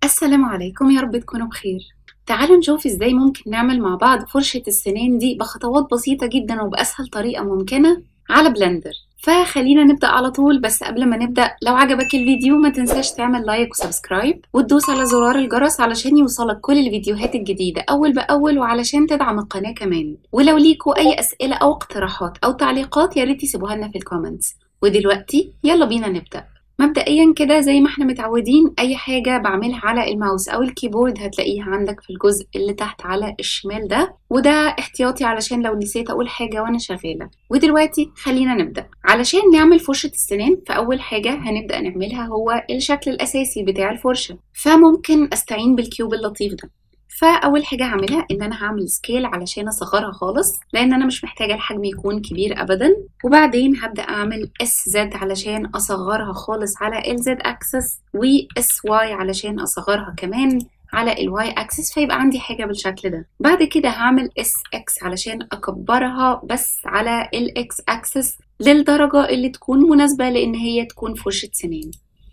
السلام عليكم يا رب تكونوا بخير تعالوا نشوف ازاي ممكن نعمل مع بعض فرشة السنان دي بخطوات بسيطة جدا وبأسهل طريقة ممكنة على بلندر فخلينا نبدأ على طول بس قبل ما نبدأ لو عجبك الفيديو ما تنساش تعمل لايك وسبسكرايب وتدوس على زرار الجرس علشان يوصلك كل الفيديوهات الجديدة أول بأول وعلشان تدعم القناة كمان ولو ليكوا أي أسئلة أو اقتراحات أو تعليقات يا ريت تسيبوها لنا في الكومنتس ودلوقتي يلا بينا نبدأ مبدئيا كده زي ما احنا متعودين اي حاجة بعملها على الماوس او الكيبورد هتلاقيها عندك في الجزء اللي تحت على الشمال ده وده احتياطي علشان لو نسيت اقول حاجة وانا شغالة ودلوقتي خلينا نبدأ علشان نعمل فرشة السنان فاول حاجة هنبدأ نعملها هو الشكل الاساسي بتاع الفرشة فممكن استعين بالكيوب اللطيف ده فاول حاجه هعملها ان انا هعمل سكيل علشان اصغرها خالص لان انا مش محتاجه الحجم يكون كبير ابدا وبعدين هبدا اعمل اس زد علشان اصغرها خالص على الزد اكسس واس واي علشان اصغرها كمان على الواي اكسس فيبقى عندي حاجه بالشكل ده بعد كده هعمل اس اكس علشان اكبرها بس على الاكس اكسس للدرجه اللي تكون مناسبه لان هي تكون فرشه سنان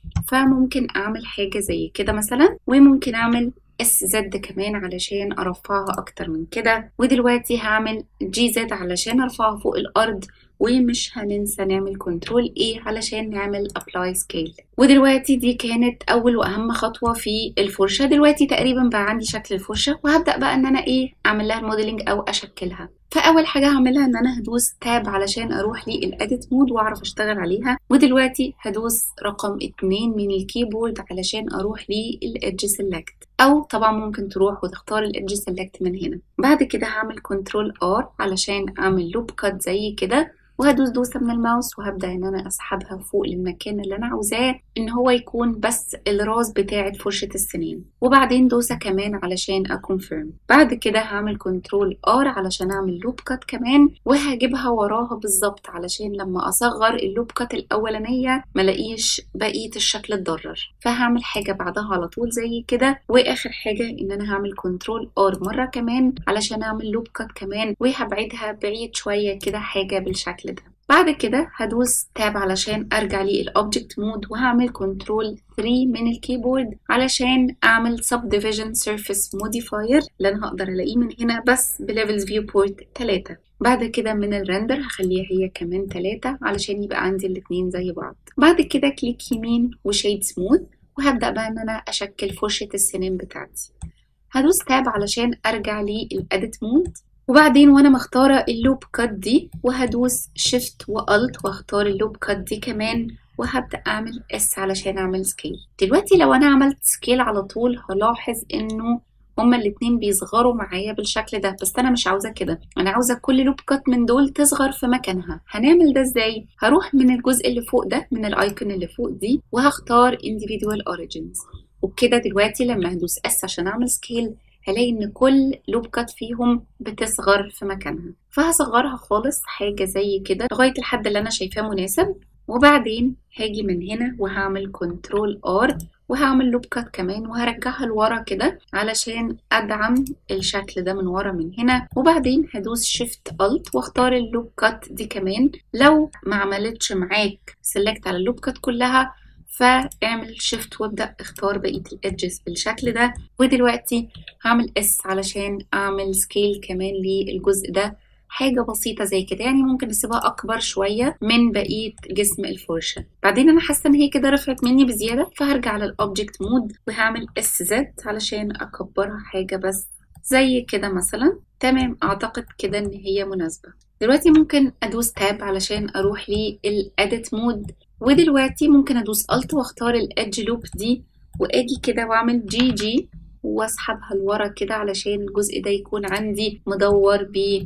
فممكن اعمل حاجه زي كده مثلا وممكن اعمل اس زد كمان علشان ارفعها اكتر من كده ودلوقتي هعمل جي زد علشان ارفعها فوق الارض ومش هننسى نعمل كنترول ايه علشان نعمل ابلاي سكيل ودلوقتي دي كانت اول واهم خطوه في الفرشه دلوقتي تقريبا بقى عندي شكل الفرشه وهبدا بقى ان انا ايه اعمل لها الموديلنج او اشكلها فاول حاجه هعملها ان انا هدوس تاب علشان اروح للاديت مود واعرف اشتغل عليها ودلوقتي هدوس رقم اتنين من الكيبورد علشان اروح للادج سيلكت او طبعا ممكن تروح وتختار الادج سيلكت من هنا بعد كده هعمل كنترول ار علشان اعمل لوب كات زي كده وهدوس دوسة من الماوس وهبدأ ان انا اسحبها فوق للمكان اللي انا عاوزاه ان هو يكون بس الراس بتاعة فرشة السنين وبعدين دوسة كمان علشان اكونفيرم بعد كده هعمل كنترول ار علشان اعمل لوب كات كمان وهجيبها وراها بالظبط علشان لما اصغر اللوب كات الاولانية ملاقيش بقية الشكل اتضرر فهعمل حاجة بعدها على طول زي كده واخر حاجة ان انا هعمل كنترول ار مرة كمان علشان اعمل لوب كات كمان وهبعدها بعيد شوية كده حاجة بالشكل ده بعد كده هدوس تاب علشان ارجع للاوبجكت مود وهعمل كنترول 3 من الكيبورد علشان اعمل subdivision surface modifier اللي انا هقدر الاقيه من هنا بس بليفلز فيو بورت 3 بعد كده من الرندر هخليها هي كمان 3 علشان يبقى عندي الاتنين زي بعض بعد كده كليك يمين وشيد سموث وهبدأ بقى ان انا اشكل فرشة السنان بتاعتي هدوس تاب علشان ارجع للاديت مود وبعدين وانا مختارة اللوب كات دي وهدوس شيفت والت واختار اللوب كات دي كمان وهبدأ اعمل اس علشان اعمل سكيل دلوقتي لو انا عملت سكيل على طول هلاحظ انه هما الاتنين بيصغروا معايا بالشكل ده بس انا مش عاوزة كده انا عاوزة كل لوب كات من دول تصغر في مكانها هنعمل ده ازاي هروح من الجزء اللي فوق ده من الايكون اللي فوق دي وهختار individual origins وبكده دلوقتي لما هدوس اس عشان اعمل سكيل هلاقي ان كل لوب كات فيهم بتصغر في مكانها فهصغرها خالص حاجة زي كده لغاية الحد اللي انا شايفاه مناسب وبعدين هاجي من هنا وهعمل كنترول ار وهعمل لوب كات كمان وهرجعها لورا كده علشان ادعم الشكل ده من ورا من هنا وبعدين هدوس شيفت الت واختار اللوب كات دي كمان لو ما عملتش معاك سيلكت على اللوب كات كلها فاعمل شيفت وابدا اختار بقيه الادجز بالشكل ده ودلوقتي هعمل اس علشان اعمل سكيل كمان للجزء ده حاجه بسيطه زي كده يعني ممكن اسيبها اكبر شويه من بقيه جسم الفرشه بعدين انا حاسه ان هي كده رفعت مني بزياده فهرجع للاوبجكت مود وهعمل اس زد علشان اكبرها حاجه بس زي كده مثلا تمام اعتقد كده ان هي مناسبه دلوقتي ممكن ادوس تاب علشان اروح للاديت مود ودلوقتي ممكن ادوس الت واختار الادج لوب دي واجي كده واعمل جي جي واسحبها لورا كده علشان الجزء ده يكون عندي مدور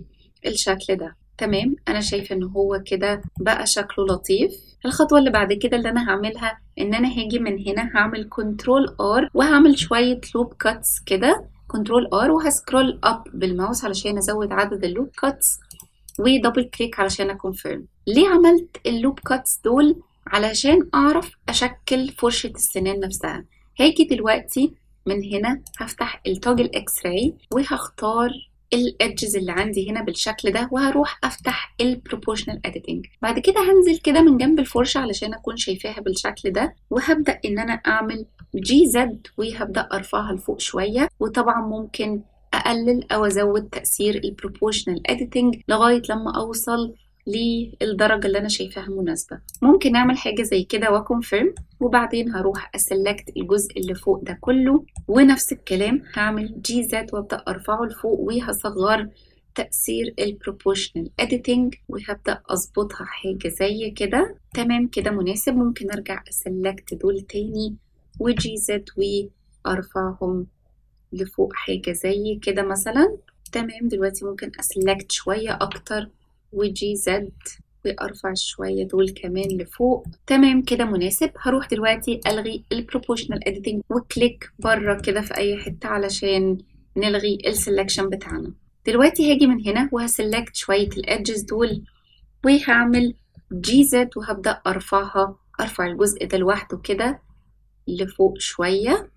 بالشكل ده تمام انا شايفه ان هو كده بقى شكله لطيف الخطوه اللي بعد كده اللي انا هعملها ان انا هاجي من هنا هعمل كنترول ار وهعمل شويه لوب كاتس كده كنترول ار وهسكرول اب بالماوس علشان ازود عدد اللوب كاتس ودبل كليك علشان اكونفيرم ليه عملت اللوب كاتس دول علشان أعرف أشكل فرشة السنان نفسها هاجي دلوقتي من هنا هفتح التوجل اكس راي وهختار الادجز اللي عندي هنا بالشكل ده وهروح افتح البروبورشنال اديتنج بعد كده هنزل كده من جنب الفرشه علشان اكون شايفاها بالشكل ده وهبدا ان انا اعمل جي زد وهبدا ارفعها لفوق شويه وطبعا ممكن اقلل او ازود تاثير البروبورشنال اديتنج لغايه لما اوصل للدرجة اللي أنا شايفاها مناسبة ممكن أعمل حاجة زي كده وأكونفيرم وبعدين هروح أسلكت الجزء اللي فوق ده كله ونفس الكلام هعمل جي زد وأبدأ أرفعه لفوق وهصغر تأثير البروبورشنال editing وهبدأ أظبطها حاجة زي كده تمام كده مناسب ممكن أرجع أسلكت دول تاني وجي زد وأرفعهم لفوق حاجة زي كده مثلا تمام دلوقتي ممكن أسلكت شوية أكتر وجي زد وارفع شويه دول كمان لفوق تمام كده مناسب هروح دلوقتي الغي البروبوشنال اديتنج وكليك بره كده في اي حته علشان نلغي السلكشن بتاعنا دلوقتي هاجي من هنا وهسلكت شويه الادجز دول وهعمل جي زد وهبدا ارفعها ارفع الجزء ده لوحده كده لفوق شويه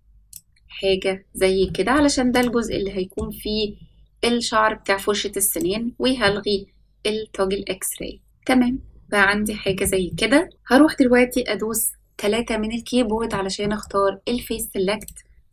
حاجه زي كده علشان ده الجزء اللي هيكون فيه الشعر بتاع فرشه السنان وهلغي التوجل اكس راي تمام بقى عندي حاجة زي كده هروح دلوقتي ادوس تلاتة من الكيبورد علشان اختار الفيس سيلكت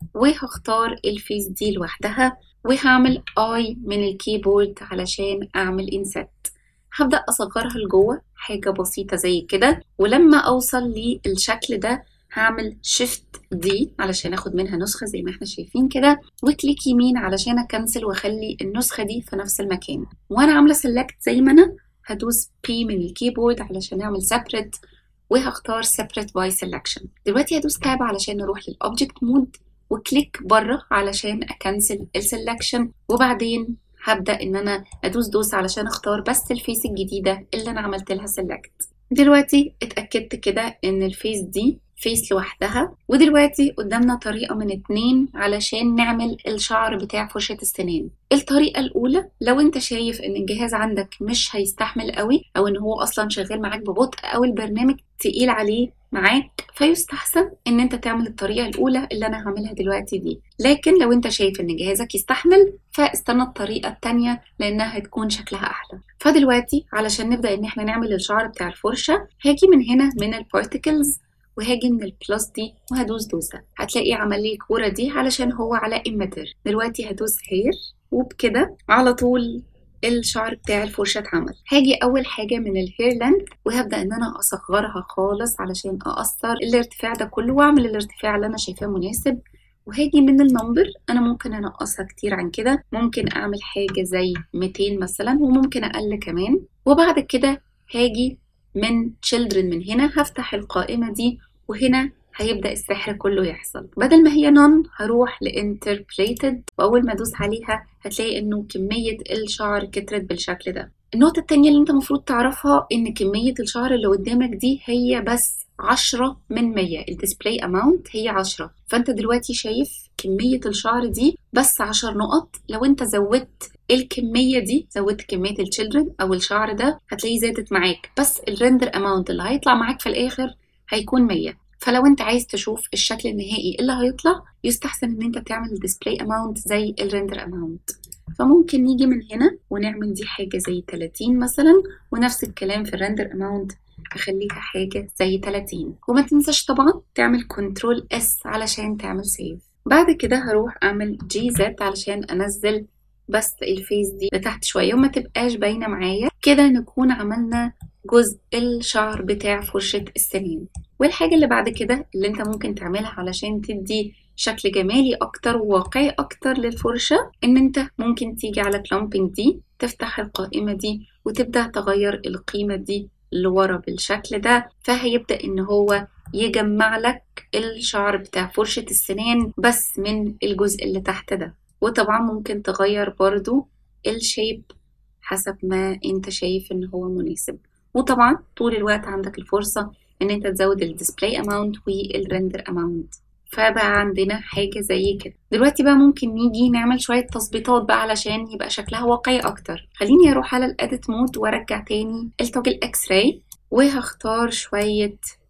وهختار الفيس دي لوحدها وهعمل اي من الكيبورد علشان اعمل انسات هبدأ اصغرها لجوه حاجة بسيطة زي كده ولما اوصل للشكل ده هعمل شيفت دي علشان اخد منها نسخة زي ما احنا شايفين كده وكليك يمين علشان اكنسل واخلي النسخة دي في نفس المكان وانا عاملة سيلكت زي ما انا هدوس P من الكيبورد علشان اعمل separate وهختار separate by selection دلوقتي هدوس تاب علشان نروح للobject مود وكليك بره علشان اكنسل السلكشن وبعدين هبدأ ان انا ادوس دوس علشان اختار بس الفيس الجديدة اللي انا عملت لها سيلكت دلوقتي اتأكدت كده ان الفيس دي فيس لوحدها ودلوقتي قدامنا طريقة من اتنين علشان نعمل الشعر بتاع فرشة السنان الطريقة الأولى لو انت شايف ان الجهاز عندك مش هيستحمل قوي او ان هو اصلا شغال معاك ببطء او البرنامج تقيل عليه معاك فيستحسن ان انت تعمل الطريقة الأولى اللي انا هعملها دلوقتي دي لكن لو انت شايف ان جهازك يستحمل فاستنى الطريقة التانية لانها هتكون شكلها احلى فدلوقتي علشان نبدأ ان احنا نعمل الشعر بتاع الفرشة هاجي من هنا من البارتيكلز وهاجي من البلس دي وهدوس دوسة هتلاقي عمل لي الكورة دي علشان هو على إمتر دلوقتي هدوس هير وبكده على طول الشعر بتاع الفرشة اتعمل هاجي أول حاجة من الهير لينث وهبدأ إن أنا أصغرها خالص علشان أقصر الارتفاع ده كله وأعمل الارتفاع اللي أنا شايفاه مناسب وهاجي من النمبر أنا ممكن أنقصها كتير عن كده ممكن أعمل حاجة زي 200 مثلا وممكن أقل كمان وبعد كده هاجي من children من هنا هفتح القائمة دي وهنا هيبدأ السحر كله يحصل بدل ما هي none هروح لانتربليتد وأول ما أدوس عليها هتلاقي إنه كمية الشعر كترت بالشكل ده النقطة التانية اللي انت المفروض تعرفها ان كمية الشعر اللي قدامك دي هي بس عشرة من مية الديسبلاي اماونت هي عشرة فانت دلوقتي شايف كمية الشعر دي بس عشر نقط لو انت زودت الكمية دي زودت كمية الشيلدرن او الشعر ده هتلاقيه زادت معاك بس الريندر اماونت اللي هيطلع معاك في الاخر هيكون مية فلو انت عايز تشوف الشكل النهائي اللي هيطلع يستحسن ان انت تعمل الديسبلاي اماونت زي الريندر اماونت فممكن نيجي من هنا ونعمل دي حاجة زي 30 مثلا ونفس الكلام في الريندر اماونت اخليها حاجة زي 30 وما تنساش طبعا تعمل كنترول اس علشان تعمل سيف بعد كده هروح اعمل جي زد علشان انزل بس الفيس دي لتحت شوية وما تبقاش باينة معايا كده نكون عملنا جزء الشعر بتاع فرشة السنين والحاجة اللي بعد كده اللي انت ممكن تعملها علشان تدي شكل جمالي اكتر وواقعي اكتر للفرشة ان انت ممكن تيجي على كلامبينج دي تفتح القائمة دي وتبدأ تغير القيمة دي لورا بالشكل ده فهيبدأ ان هو يجمع لك الشعر بتاع فرشة السنان بس من الجزء اللي تحت ده وطبعا ممكن تغير برضو الشيب حسب ما انت شايف ان هو مناسب وطبعا طول الوقت عندك الفرصة ان انت تزود الديسبلاي اماونت والريندر اماونت فبقى عندنا حاجة زي كده دلوقتي بقى ممكن نيجي نعمل شوية تظبيطات بقى علشان يبقى شكلها واقعي اكتر خليني اروح على الاديت مود وارجع تاني التوجل اكس راي وهختار شوية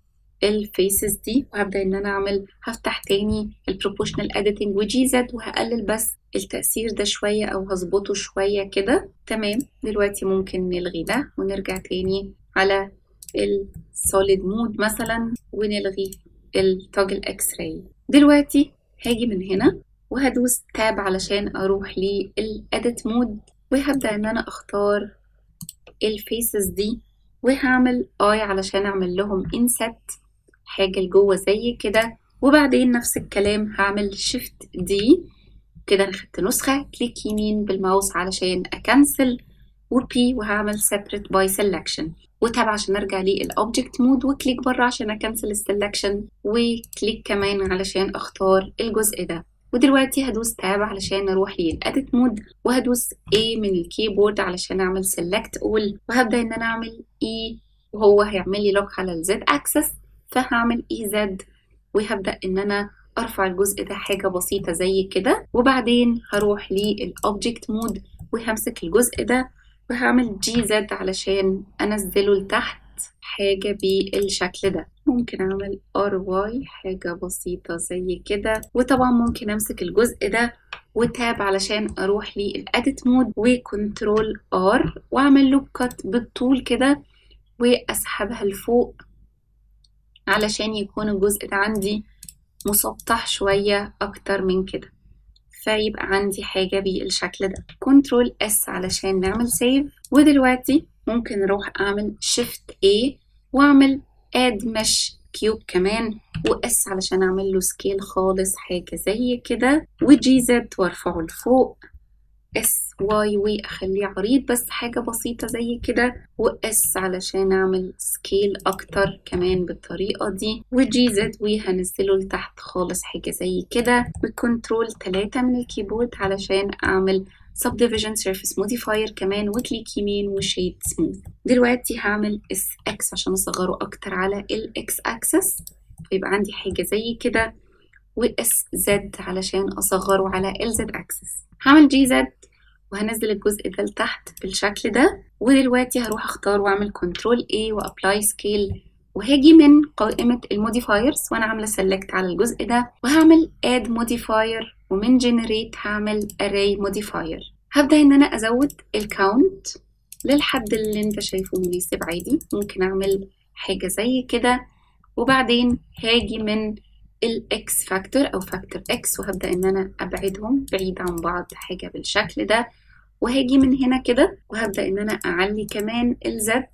الفيسز دي وهبدأ ان انا اعمل هفتح تاني البروبوشنال اديتنج وجي زد وهقلل بس التأثير ده شوية او هظبطه شوية كده تمام دلوقتي ممكن نلغي ده ونرجع تاني على السوليد مود مثلا ونلغي التوجل اكس راي دلوقتي هاجي من هنا وهدوس تاب علشان اروح للاديت مود وهبدأ ان انا اختار الفيسز دي وهعمل اي علشان اعمل لهم انست حاجة لجوه زي كده وبعدين نفس الكلام هعمل شيفت دي كده انا خدت نسخة كليك يمين بالماوس علشان اكنسل وبي وهعمل separate by selection وتاب عشان ارجع للاوبجكت مود وكليك بره عشان اكنسل السلكشن وكليك كمان علشان اختار الجزء ده ودلوقتي هدوس تاب علشان اروح للاديت مود وهدوس A من الكيبورد علشان اعمل select all وهبدأ ان انا اعمل E وهو هيعمل لي لوك على الزد اكسس فهعمل اي زد وهبدأ ان انا ارفع الجزء ده حاجة بسيطة زي كده وبعدين هروح للأوبجكت مود وهمسك الجزء ده وهعمل جي زد علشان انزله لتحت حاجة بالشكل ده ممكن اعمل ار واي حاجة بسيطة زي كده وطبعا ممكن امسك الجزء ده وتاب علشان اروح للاديت مود وكنترول ار واعمل له كات بالطول كده واسحبها لفوق علشان يكون الجزء ده عندي مسطح شوية أكتر من كده فيبقى عندي حاجة بالشكل ده كنترول اس علشان نعمل سيف ودلوقتي ممكن اروح اعمل شيفت A واعمل اد مش كيوب كمان واس علشان اعمل له سكيل خالص حاجة زي كده وجي زد وارفعه لفوق اس واي واخليه عريض بس حاجة بسيطة زي كده واس علشان اعمل سكيل اكتر كمان بالطريقة دي وجي زد وهنزله لتحت خالص حاجة زي كده وكنترول تلاتة من الكيبورد علشان اعمل subdivision surface modifier كمان وكليك يمين وشيد سموث دلوقتي هعمل اس اكس عشان اصغره اكتر على الاكس اكسس فيبقى عندي حاجة زي كده واس زد علشان اصغره على الزد اكسس هعمل جي زد وهنزل الجزء ده لتحت بالشكل ده ودلوقتي هروح اختار واعمل كنترول A وابلاي سكيل وهاجي من قائمة الموديفايرز وانا عاملة سيلكت على الجزء ده وهعمل add modifier ومن generate هعمل array modifier هبدأ ان انا ازود الكاونت للحد اللي انت شايفه مناسب عادي ممكن اعمل حاجة زي كده وبعدين هاجي من الاكس فاكتور او فاكتور اكس وهبدأ ان انا ابعدهم بعيد عن بعض حاجة بالشكل ده وهاجي من هنا كده وهبدأ ان انا اعلي كمان الزد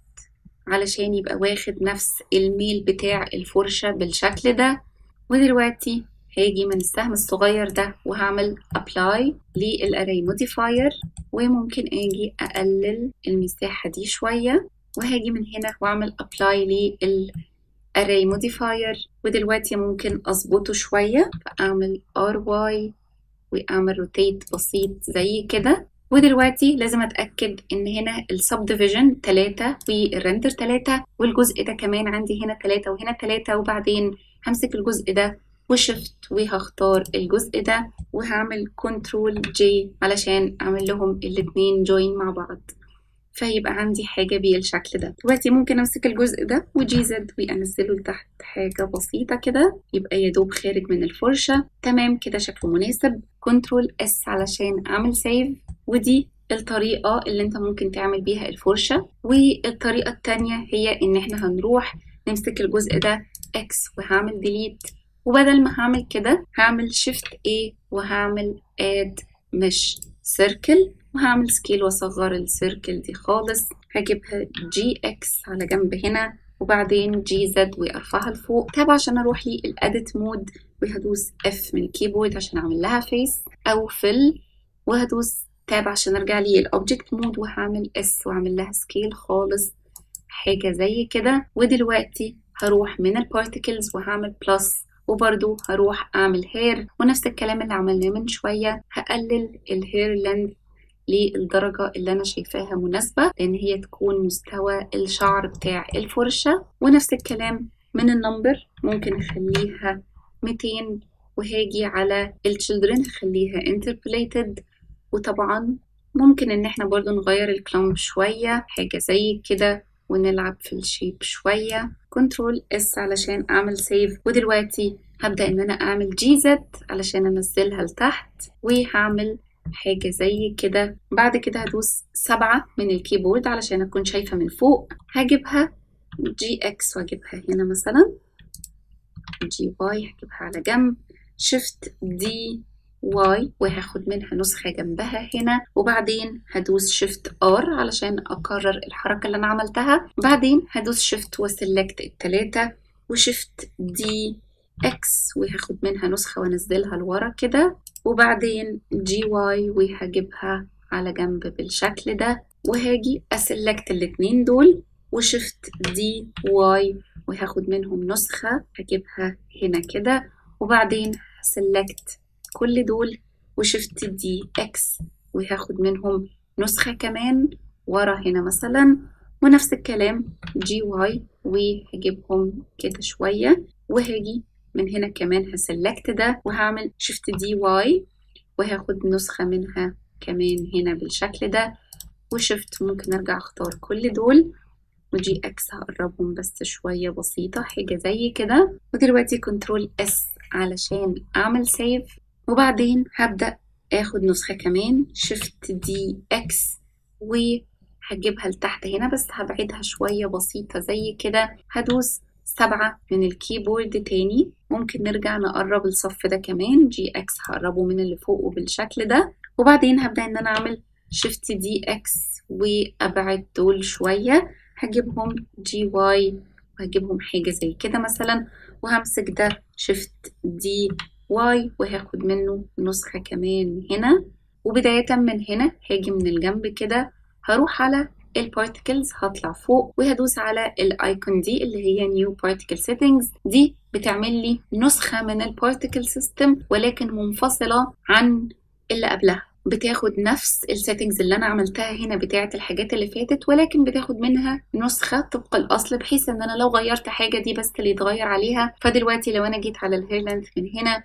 علشان يبقى واخد نفس الميل بتاع الفرشة بالشكل ده ودلوقتي هاجي من السهم الصغير ده وهعمل apply للarray modifier وممكن اجي اقلل المساحة دي شوية وهاجي من هنا واعمل apply لل array modifier ودلوقتي ممكن اظبطه شوية فاعمل ry واعمل rotate بسيط زي كده ودلوقتي لازم اتاكد ان هنا السبديفيجن 3 والرندر 3 والجزء ده كمان عندي هنا 3 وهنا 3 وبعدين همسك الجزء ده وشفت وهختار الجزء ده وهعمل كنترول جي علشان اعمل لهم الاتنين جوين مع بعض فيبقى عندي حاجة بالشكل ده دلوقتي ممكن امسك الجزء ده وجي زد وانزله لتحت حاجة بسيطة كده يبقى يدوب خارج من الفرشة تمام كده شكله مناسب كنترول اس علشان اعمل سيف ودي الطريقة اللي انت ممكن تعمل بيها الفرشة والطريقة التانية هي ان احنا هنروح نمسك الجزء ده اكس وهعمل ديليت وبدل ما هعمل كده هعمل شيفت A وهعمل اد مش سيركل وهعمل سكيل واصغر السيركل دي خالص هجيبها جي اكس على جنب هنا وبعدين جي زد وارفعها لفوق تابع عشان اروح للاديت مود وهدوس اف من الكيبورد عشان اعمل لها فيس او فيل وهدوس تاب عشان ارجع لي الاوبجكت مود وهعمل اس واعمل لها سكيل خالص حاجة زي كده ودلوقتي هروح من البارتيكلز وهعمل بلس وبرضو هروح اعمل هير ونفس الكلام اللي عملناه من شوية هقلل الهير لينث للدرجة اللي أنا شايفاها مناسبة لأن هي تكون مستوى الشعر بتاع الفرشة ونفس الكلام من النمبر ممكن أخليها 200 وهاجي على الchildren هخليها interpolated وطبعا ممكن إن احنا برضو نغير الكلام شوية حاجة زي كده ونلعب في الشيب شوية كنترول اس علشان اعمل سيف ودلوقتي هبدأ ان انا اعمل جي زد علشان انزلها لتحت وهعمل حاجة زي كده بعد كده هدوس سبعة من الكيبورد علشان أكون شايفة من فوق هجيبها جي اكس واجيبها هنا مثلا جي واي هجيبها على جنب شيفت دي واي وهاخد منها نسخة جنبها هنا وبعدين هدوس شيفت ار علشان أكرر الحركة اللي أنا عملتها بعدين هدوس شيفت وسلكت التلاتة وشيفت دي اكس وهاخد منها نسخة وانزلها لورا كده وبعدين جي واي وهجيبها على جنب بالشكل ده وهاجي اسلكت الاتنين دول وشفت دي واي وهاخد منهم نسخة هجيبها هنا كده وبعدين سلكت كل دول وشفت دي اكس وهاخد منهم نسخة كمان ورا هنا مثلا ونفس الكلام جي واي وهجيبهم كده شوية وهاجي من هنا كمان هسلكت ده وهعمل شيفت دي واي وهاخد نسخة منها كمان هنا بالشكل ده وشفت ممكن ارجع اختار كل دول وجي اكس هقربهم بس شوية بسيطة حاجة زي كده ودلوقتي كنترول اس علشان اعمل سيف وبعدين هبدأ اخد نسخة كمان شيفت دي اكس وهجيبها لتحت هنا بس هبعدها شوية بسيطة زي كده هدوس سبعة من الكيبورد تاني ممكن نرجع نقرب الصف ده كمان جي اكس هقربه من اللي فوقه بالشكل ده وبعدين هبدأ ان انا اعمل شيفت دي اكس وابعد دول شوية هجيبهم جي واي وهجيبهم حاجة زي كده مثلا وهمسك ده شيفت دي واي وهاخد منه نسخة كمان هنا وبداية من هنا هاجي من الجنب كده هروح على البارتكلز هطلع فوق وهدوس على الايكون دي اللي هي نيو بارتيكل سيتنجز دي بتعمل لي نسخة من البارتيكل سيستم ولكن منفصلة عن اللي قبلها بتاخد نفس السيتنجز اللي انا عملتها هنا بتاعه الحاجات اللي فاتت ولكن بتاخد منها نسخه طبق الاصل بحيث ان انا لو غيرت حاجه دي بس اللي يتغير عليها فدلوقتي لو انا جيت على الهير لينث من هنا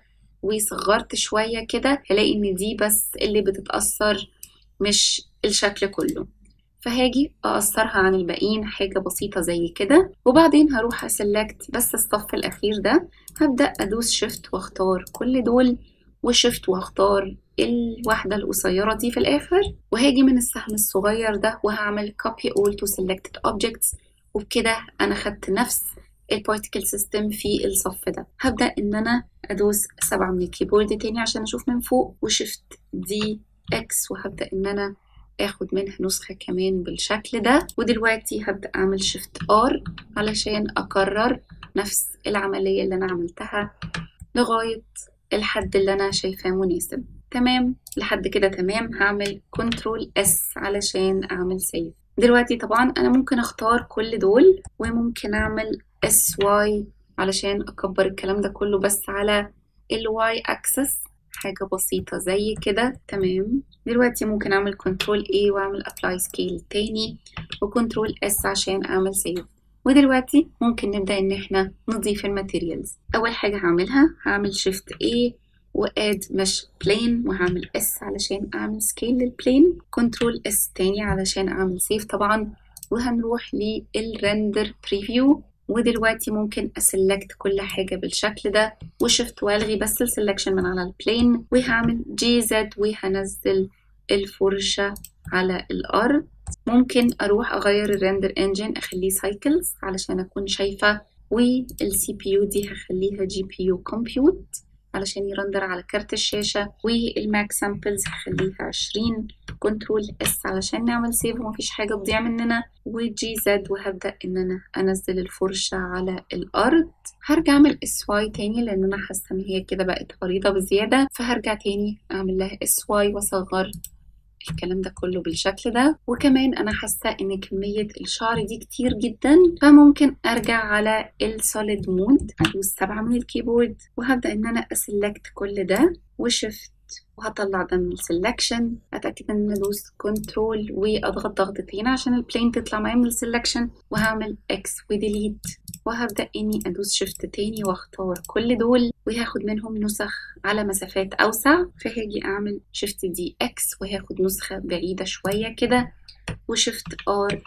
وصغرت شويه كده هلاقي ان دي بس اللي بتتاثر مش الشكل كله فهاجي أقصرها عن الباقيين حاجة بسيطة زي كده وبعدين هروح أسلكت بس الصف الأخير ده هبدأ أدوس شيفت واختار كل دول وشيفت واختار الواحدة القصيرة دي في الآخر وهاجي من السهم الصغير ده وهعمل copy all to selected objects وبكده أنا خدت نفس البارتيكل سيستم في الصف ده هبدأ إن أنا أدوس سبعة من الكيبورد تاني عشان أشوف من فوق وشيفت دي إكس وهبدأ إن أنا اخد منها نسخة كمان بالشكل ده ودلوقتي هبدأ اعمل شيفت ار علشان اكرر نفس العملية اللي انا عملتها لغاية الحد اللي انا شايفاه مناسب تمام لحد كده تمام هعمل كنترول اس علشان اعمل سيف دلوقتي طبعا انا ممكن اختار كل دول وممكن اعمل اس واي علشان اكبر الكلام ده كله بس على الواي اكسس حاجة بسيطة زي كده تمام دلوقتي ممكن أعمل كنترول A وأعمل Apply Scale تاني وكنترول S عشان أعمل سيف ودلوقتي ممكن نبدأ إن إحنا نضيف الماتيريالز أول حاجة هعملها هعمل Shift A واد مش بلين وهعمل S علشان أعمل سكيل للبلين كنترول S تاني علشان أعمل سيف طبعا وهنروح للرندر بريفيو ودلوقتي ممكن أسلكت كل حاجة بالشكل ده وشفت والغي بس السلكشن من على البلين وهعمل جي زد وهنزل الفرشة على الأرض ممكن أروح أغير الريندر انجن أخليه سايكلز علشان أكون شايفة والسي بي يو دي هخليها جي بي يو كومبيوت علشان يرندر على كارت الشاشة والماك سامبلز هخليها عشرين كنترول اس علشان نعمل سيف ومفيش حاجة تضيع مننا وجي زد وهبدأ ان انا انزل الفرشة على الارض هرجع اعمل اس واي تاني لان انا حاسة ان هي كده بقت عريضة بزيادة فهرجع تاني اعمل لها اس واي واصغر الكلام ده كله بالشكل ده وكمان انا حاسه ان كميه الشعر دي كتير جدا فممكن ارجع على السوليد مود ادوس سبعة من الكيبورد وهبدا ان انا اسلكت كل ده وشفت وهطلع ده من السلكشن اتاكد ان ادوس كنترول واضغط ضغطتين عشان البلين تطلع معايا من السلكشن وهعمل اكس وديليت وهبدا اني ادوس شيفت تاني واختار كل دول وهاخد منهم نسخ على مسافات اوسع فهاجي اعمل شيفت دي اكس وهاخد نسخه بعيده شويه كده وشيفت ار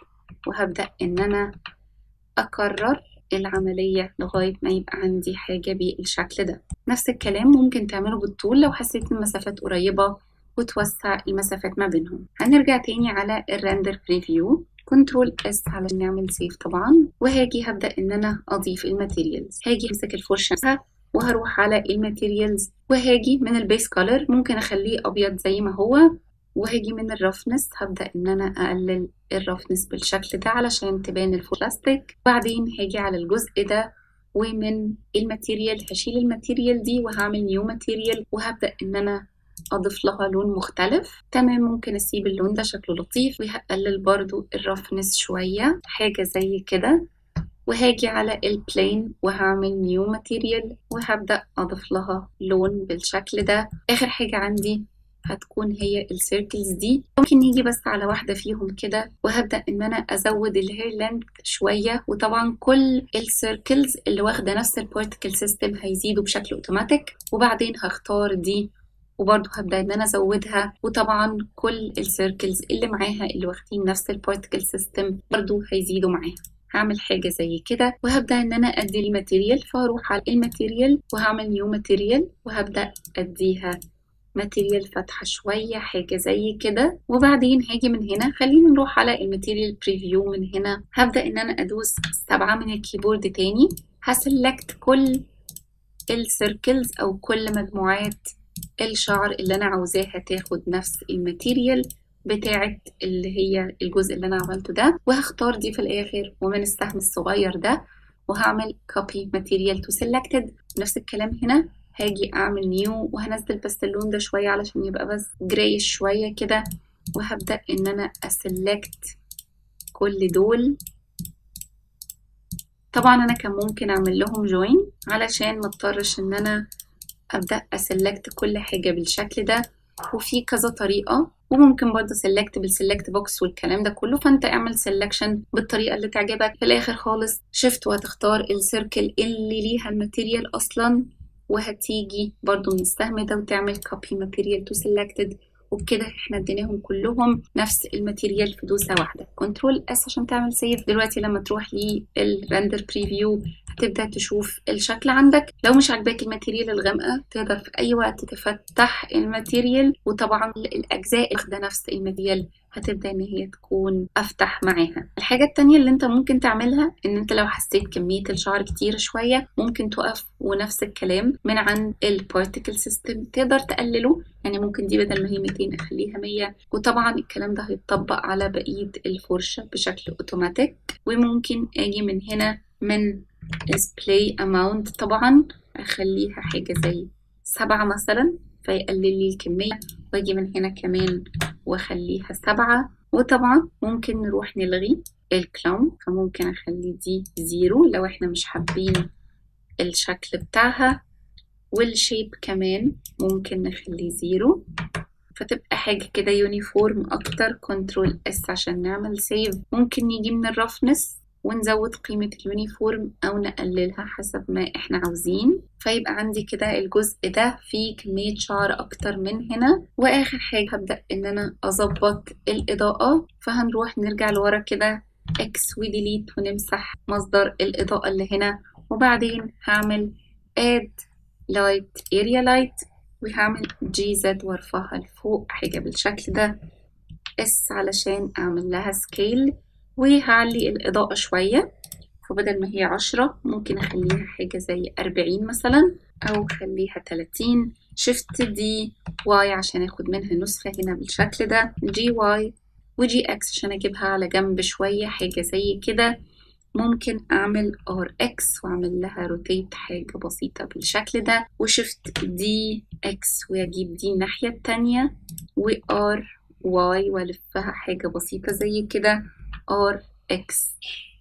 وهبدأ إن أنا أكرر العملية لغاية ما يبقى عندي حاجة بالشكل ده نفس الكلام ممكن تعمله بالطول لو حسيت إن المسافات قريبة وتوسع المسافات ما بينهم هنرجع تاني على الرندر بريفيو كنترول اس علشان نعمل سيف طبعا وهاجي هبدأ إن أنا أضيف الماتيريالز هاجي أمسك الفرشة وهروح على الماتيريالز وهاجي من البيس كولر ممكن أخليه أبيض زي ما هو وهاجي من الرفنس هبدأ إن أنا أقلل الرفنس بالشكل ده علشان تبان البلاستيك وبعدين هاجي على الجزء ده ومن الماتيريال هشيل الماتيريال دي وهعمل نيو ماتيريال وهبدأ إن أنا أضيف لها لون مختلف تمام ممكن أسيب اللون ده شكله لطيف وهقلل برضو الرفنس شوية حاجة زي كده وهاجي على البلين وهعمل نيو ماتيريال وهبدأ أضيف لها لون بالشكل ده آخر حاجة عندي هتكون هي السيركلز دي ممكن نيجي بس على واحدة فيهم كده وهبدأ إن أنا أزود الهير لينث شوية وطبعا كل السيركلز اللي واخدة نفس البارتكل سيستم هيزيدوا بشكل أوتوماتيك وبعدين هختار دي وبرضه هبدأ إن أنا أزودها وطبعا كل السيركلز اللي معاها اللي واخدين نفس البارتكل سيستم برضه هيزيدوا معاها هعمل حاجة زي كده وهبدأ إن أنا أدي الماتيريال فهروح على الماتيريال وهعمل نيو ماتيريال وهبدأ أديها ماتيريال فاتحة شوية حاجة زي كده وبعدين هاجي من هنا خلينا نروح على الماتيريال بريفيو من هنا هبدأ إن أنا أدوس سبعة من الكيبورد تاني هسلكت كل السيركلز أو كل مجموعات الشعر اللي أنا عاوزاها تاخد نفس الماتيريال بتاعت اللي هي الجزء اللي أنا عملته ده وهختار دي في الآخر ومن السهم الصغير ده وهعمل copy material to selected نفس الكلام هنا هاجي اعمل نيو وهنزل بس اللون ده شوية علشان يبقى بس جرايش شوية كده وهبدأ ان انا اسلكت كل دول طبعا انا كان ممكن اعمل لهم جوين علشان مضطرش ان انا ابدأ اسلكت كل حاجة بالشكل ده وفي كذا طريقة وممكن برضه سلكت بالسلكت بوكس والكلام ده كله فانت اعمل سلكشن بالطريقة اللي تعجبك في الاخر خالص شفت وهتختار السيركل اللي ليها الماتيريال اصلا وهتيجي برضو من السهم ده وتعمل copy material to selected وبكده احنا اديناهم كلهم نفس الماتيريال في دوسة واحدة كنترول اس عشان تعمل سيف دلوقتي لما تروح للرندر بريفيو هتبدأ تشوف الشكل عندك لو مش عاجباك الماتيريال الغامقة تقدر في أي وقت تفتح الماتيريال وطبعا الأجزاء واخدة نفس الماتيريال هتبدأ إن هي تكون أفتح معاها الحاجة التانية اللي أنت ممكن تعملها إن أنت لو حسيت كمية الشعر كتير شوية ممكن تقف ونفس الكلام من عند البارتيكل سيستم تقدر تقلله يعني ممكن دي بدل ما هي 200 أخليها 100 وطبعا الكلام ده هيتطبق على بقية الفرشة بشكل أوتوماتيك وممكن أجي من هنا من display amount طبعا أخليها حاجة زي سبعة مثلا فيقلل لي الكمية واجي من هنا كمان واخليها سبعة وطبعا ممكن نروح نلغي الكلاون فممكن اخلي دي زيرو لو احنا مش حابين الشكل بتاعها والشيب كمان ممكن نخليه زيرو فتبقى حاجة كده يونيفورم أكتر كنترول اس عشان نعمل سيف ممكن نيجي من الرفنس ونزود قيمة اليونيفورم أو نقللها حسب ما إحنا عاوزين فيبقى عندي كده الجزء ده فيه كمية شعر أكتر من هنا وآخر حاجة هبدأ إن أنا أظبط الإضاءة فهنروح نرجع لورا كده إكس وديليت ونمسح مصدر الإضاءة اللي هنا وبعدين هعمل add light area light وهعمل جي زد وارفعها لفوق حاجة بالشكل ده اس علشان أعمل لها سكيل وهعلي الإضاءة شوية فبدل ما هي عشرة ممكن أخليها حاجة زي أربعين مثلا أو خليها تلاتين شفت دي واي عشان أخد منها نسخة هنا بالشكل ده جي واي وجي اكس عشان أجيبها على جنب شوية حاجة زي كده ممكن أعمل ار اكس وأعمل لها روتيت حاجة بسيطة بالشكل ده وشفت دي اكس وأجيب دي الناحية التانية وار واي وألفها حاجة بسيطة زي كده ار اكس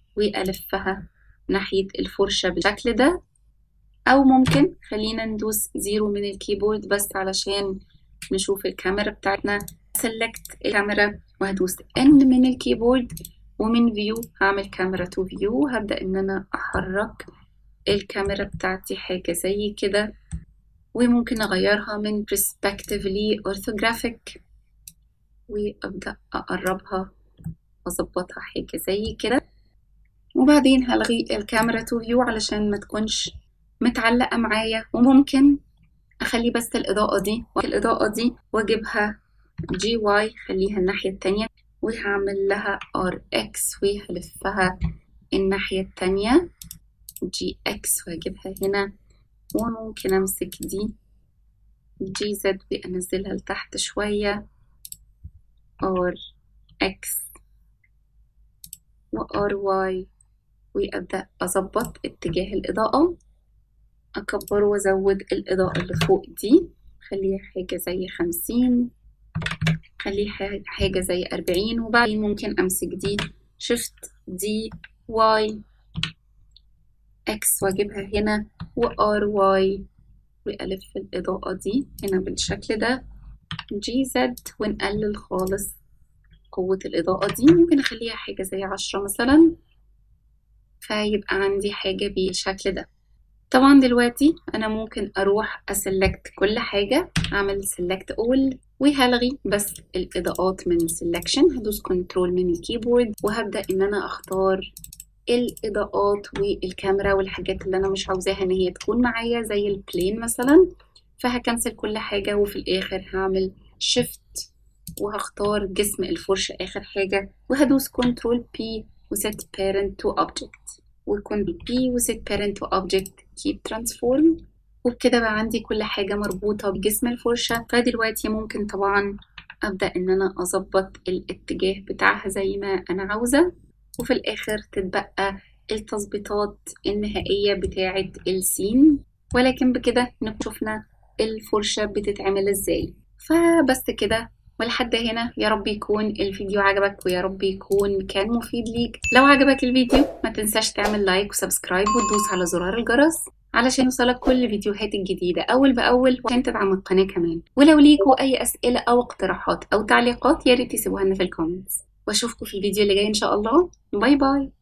وألفها ناحية الفرشة بالشكل ده أو ممكن خلينا ندوس زيرو من الكيبورد بس علشان نشوف الكاميرا بتاعتنا سلكت الكاميرا وهدوس N من الكيبورد ومن فيو هعمل كاميرا تو فيو وهبدأ إن أنا أحرك الكاميرا بتاعتي حاجة زي كده وممكن أغيرها من perspective ل orthographic وأبدأ أقربها أظبطها حاجة زي كده وبعدين هلغي الكاميرا تو فيو علشان ما تكونش متعلقة معايا وممكن أخلي بس الإضاءة دي الإضاءة دي وأجيبها جي واي خليها الناحية التانية وهعمل لها ار اكس وهلفها الناحية التانية جي اكس وهجيبها هنا وممكن امسك دي جي زد وانزلها لتحت شوية ار اكس وار واي وابدأ اظبط اتجاه الاضاءة اكبر وازود الاضاءة اللي فوق دي خليها حاجة زي خمسين خليها حاجة زي أربعين وبعدين ممكن أمسك دي شيفت دي واي اكس واجيبها هنا وار واي والف الاضاءة دي هنا بالشكل ده جي زد ونقلل خالص قوة الإضاءة دي ممكن أخليها حاجة زي عشرة مثلا فيبقى عندي حاجة بالشكل ده طبعا دلوقتي أنا ممكن أروح أسلكت كل حاجة أعمل سلكت أول وهلغي بس الإضاءات من سلكشن هدوس كنترول من الكيبورد وهبدأ إن أنا أختار الإضاءات والكاميرا والحاجات اللي أنا مش عاوزاها إن هي تكون معايا زي البلين مثلا فهكنسل كل حاجة وفي الآخر هعمل شيفت وهختار جسم الفرشة آخر حاجة وهدوس كنترول بي وست parent to object وكنترول بي وست parent to object keep transform وبكده بقى عندي كل حاجة مربوطة بجسم الفرشة فدلوقتي ممكن طبعا أبدأ إن أنا أظبط الاتجاه بتاعها زي ما أنا عاوزة وفي الآخر تتبقى التظبيطات النهائية بتاعة السين ولكن بكده نكون شفنا الفرشة بتتعمل ازاي فبس كده ولحد هنا يا رب يكون الفيديو عجبك ويا رب يكون كان مفيد ليك لو عجبك الفيديو ما تنساش تعمل لايك وسبسكرايب وتدوس على زرار الجرس علشان يوصلك كل الفيديوهات الجديدة أول بأول وعشان تدعم القناة كمان ولو ليكوا أي أسئلة أو اقتراحات أو تعليقات يا ريت تسيبوها لنا في الكومنتس واشوفكم في الفيديو اللي جاي ان شاء الله باي باي